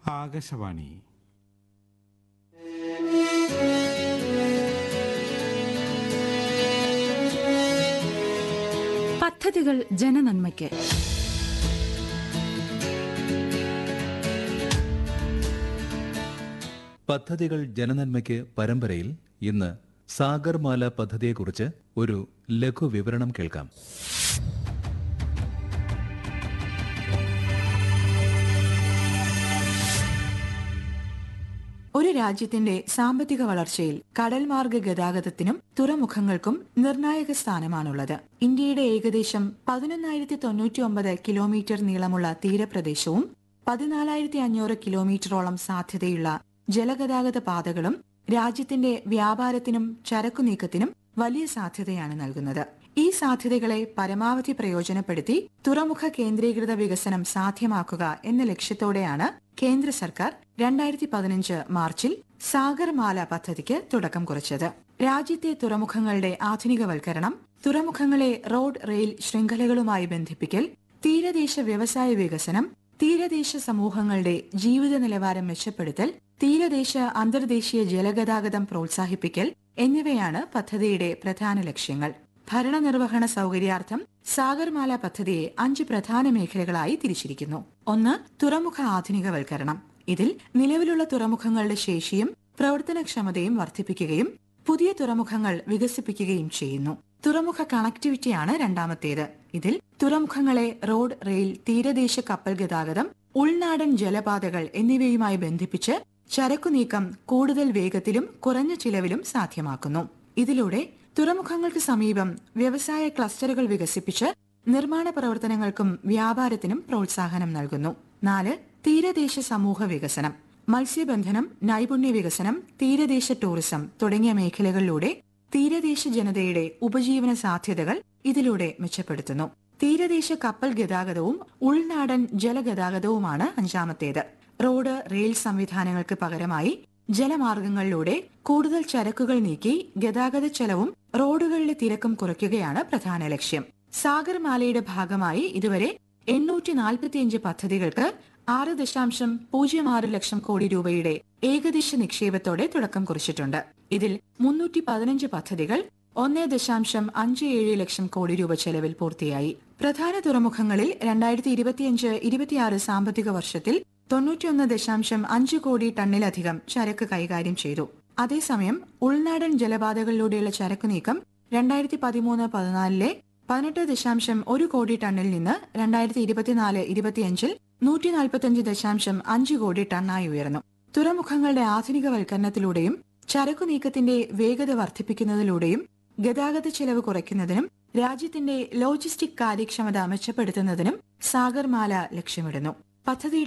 ആകാശവാണി പദ്ധതികൾ ജനനന്മയ്ക്ക് പദ്ധതികൾ ജനനന്മയ്ക്ക് പരമ്പരയിൽ ഇന്ന് സാഗർമാല പദ്ധതിയെക്കുറിച്ച് ഒരു ലഘു വിവരണം കേൾക്കാം ഒരു രാജ്യത്തിന്റെ സാമ്പത്തിക വളർച്ചയിൽ കടൽമാർഗ ഗതാഗതത്തിനും തുറമുഖങ്ങൾക്കും നിർണായക സ്ഥാനമാണുള്ളത് ഇന്ത്യയുടെ ഏകദേശം പതിനൊന്നായിരത്തി തൊണ്ണൂറ്റി ഒമ്പത് കിലോമീറ്റർ നീളമുള്ള തീരപ്രദേശവും പതിനാലായിരത്തി അഞ്ഞൂറ് കിലോമീറ്ററോളം സാധ്യതയുള്ള ജലഗതാഗത പാതകളും രാജ്യത്തിന്റെ വ്യാപാരത്തിനും ചരക്കുനീക്കത്തിനും വലിയ സാധ്യതയാണ് നൽകുന്നത് ഈ സാധ്യതകളെ പരമാവധി പ്രയോജനപ്പെടുത്തി തുറമുഖ കേന്ദ്രീകൃത വികസനം സാധ്യമാക്കുക എന്ന ലക്ഷ്യത്തോടെയാണ് കേന്ദ്ര സർക്കാർ രണ്ടായിരത്തി പതിനഞ്ച് മാർച്ചിൽ സാഗർമാല പദ്ധതിക്ക് തുടക്കം കുറിച്ചത് രാജ്യത്തെ തുറമുഖങ്ങളുടെ ആധുനികവൽക്കരണം തുറമുഖങ്ങളെ റോഡ് റെയിൽ ശൃംഖലകളുമായി ബന്ധിപ്പിക്കൽ തീരദേശ വ്യവസായ വികസനം തീരദേശ സമൂഹങ്ങളുടെ ജീവിത നിലവാരം മെച്ചപ്പെടുത്തൽ തീരദേശ അന്തർദേശീയ ജലഗതാഗതം പ്രോത്സാഹിപ്പിക്കൽ എന്നിവയാണ് പദ്ധതിയുടെ പ്രധാന ലക്ഷ്യങ്ങൾ ഭരണനിർവഹണ സൗകര്യാർത്ഥം സാഗർമാല പദ്ധതിയെ അഞ്ച് പ്രധാന മേഖലകളായി തിരിച്ചിരിക്കുന്നു ഒന്ന് തുറമുഖ ആധുനികവൽക്കരണം ഇതിൽ നിലവിലുള്ള തുറമുഖങ്ങളുടെ ശേഷിയും പ്രവർത്തനക്ഷമതയും വർദ്ധിപ്പിക്കുകയും പുതിയ തുറമുഖങ്ങൾ വികസിപ്പിക്കുകയും ചെയ്യുന്നു തുറമുഖ കണക്ടിവിറ്റിയാണ് രണ്ടാമത്തേത് ഇതിൽ തുറമുഖങ്ങളെ റോഡ് റെയിൽ തീരദേശ കപ്പൽ ഗതാഗതം ഉൾനാടൻ ജലപാതകൾ എന്നിവയുമായി ബന്ധിപ്പിച്ച് ചരക്കു നീക്കം കൂടുതൽ വേഗത്തിലും കുറഞ്ഞ ചിലവിലും സാധ്യമാക്കുന്നു ഇതിലൂടെ തുറമുഖങ്ങൾക്ക് സമീപം വ്യവസായ ക്ലസ്റ്ററുകൾ വികസിപ്പിച്ച് നിർമ്മാണ പ്രവർത്തനങ്ങൾക്കും വ്യാപാരത്തിനും പ്രോത്സാഹനം നൽകുന്നു നാല് തീരദേശ സമൂഹ വികസനം മത്സ്യബന്ധനം നൈപുണ്യ വികസനം തീരദേശ ടൂറിസം തുടങ്ങിയ മേഖലകളിലൂടെ തീരദേശ ജനതയുടെ ഉപജീവന സാധ്യതകൾ ഇതിലൂടെ മെച്ചപ്പെടുത്തുന്നു തീരദേശ കപ്പൽ ഗതാഗതവും ഉൾനാടൻ ജലഗതാഗതവുമാണ് അഞ്ചാമത്തേത് റോഡ് റെയിൽ സംവിധാനങ്ങൾക്ക് പകരമായി ജലമാർഗങ്ങളിലൂടെ കൂടുതൽ ചരക്കുകൾ നീക്കി ഗതാഗത ചെലവും റോഡുകളിലെ തിരക്കും കുറയ്ക്കുകയാണ് പ്രധാന ലക്ഷ്യം സാഗർമാലയുടെ ഭാഗമായി ഇതുവരെ എണ്ണൂറ്റി നാൽപ്പത്തിയഞ്ച് പദ്ധതികൾക്ക് ആറ് ദശാംശം പൂജ്യം ആറ് ലക്ഷം കോടി രൂപയുടെ ഏകദേശ നിക്ഷേപത്തോടെ തുടക്കം കുറിച്ചിട്ടുണ്ട് ഇതിൽ മുന്നൂറ്റി പതിനഞ്ച് പദ്ധതികൾ ഒന്നേ ദശാംശം അഞ്ച് ഏഴ് ലക്ഷം കോടി രൂപ ചെലവിൽ പൂർത്തിയായി പ്രധാന തുറമുഖങ്ങളിൽ രണ്ടായിരത്തി ഇരുപത്തിയഞ്ച് ഇരുപത്തിയാറ് സാമ്പത്തിക വർഷത്തിൽ തൊണ്ണൂറ്റിയൊന്ന് ദശാംശം അഞ്ച് കോടി ടണ്ണിലധികം ചരക്ക് കൈകാര്യം ചെയ്തു അതേസമയം ഉൾനാടൻ ജലപാതകളിലൂടെയുള്ള ചരക്ക് നീക്കം രണ്ടായിരത്തി പതിമൂന്ന് പതിനാലിലെ പതിനെട്ട് ദശാംശം ഒരു കോടി ടണ്ണിൽ നിന്ന് രണ്ടായിരത്തി ഇരുപത്തിനാല് ഇരുപത്തിയഞ്ചിൽ നൂറ്റി നാൽപ്പത്തിയഞ്ച് ദശാംശം അഞ്ച് കോടി ടണ്ണായി ഉയർന്നു തുറമുഖങ്ങളുടെ ആധുനികവൽക്കരണത്തിലൂടെയും ചരക്കു നീക്കത്തിന്റെ വേഗത വർദ്ധിപ്പിക്കുന്നതിലൂടെയും ഗതാഗത ചെലവ് കുറയ്ക്കുന്നതിനും രാജ്യത്തിന്റെ ലോജിസ്റ്റിക് കാര്യക്ഷമത മെച്ചപ്പെടുത്തുന്നതിനും സാഗർമാല ലക്ഷ്യമിടുന്നു പദ്ധതിയുടെ